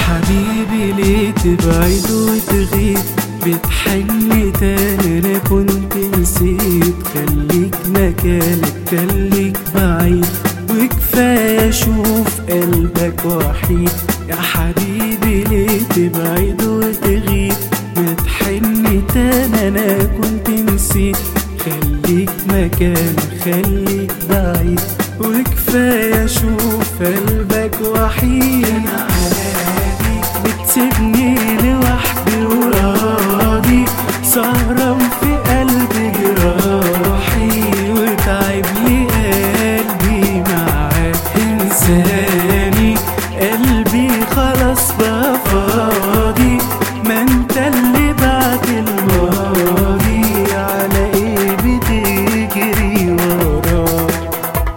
حبيبي ليه تبعد وتغيب بتحن تاني انا كنت نسيت خليك مكانك خليك بعيد وكفاية اشوف قلبك وحيد يا حبيبي ليه تبعد وتغيب بتحن تاني انا كنت نسيت خليك مكانك خليك بعيد وكفاية اشوف قلبك وحيد بتسيبني لوحدي وراضي سهران في قلبي جراحي وتعب لي قلبي معاك انساني قلبي خلاص بقى فاضي ما انت اللي بعد الماضي على ايه بتجري وراك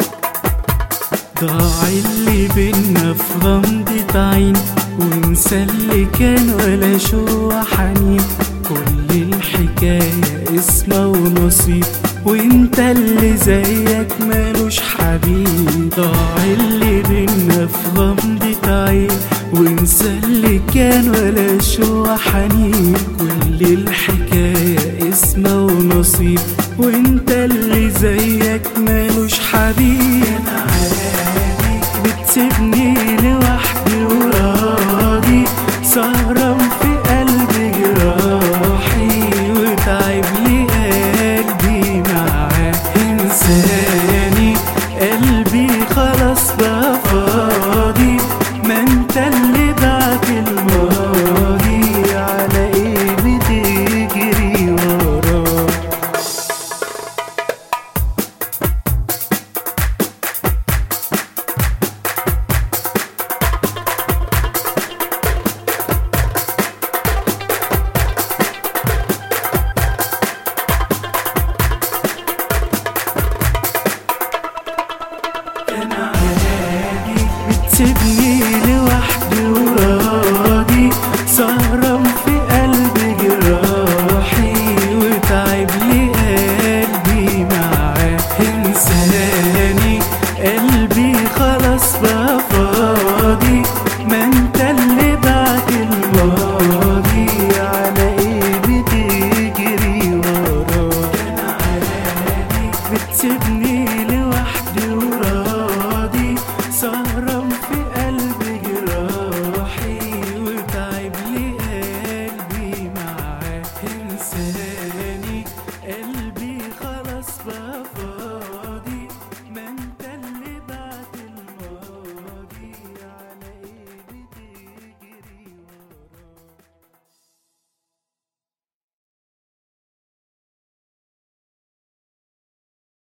ضاع اللي بينا في غمضة عين ونسى اللي كان ولا شو حنين كل الحكاية اسمه ونصيب وانت اللي زيك مالوش حبيب ضاع اللي بينا في غمضة عين ونسى اللي كان ولا شو حنين كل الحكاية اسمه ونصيب وانت اللي زيك مالوش حبيب بتسيبني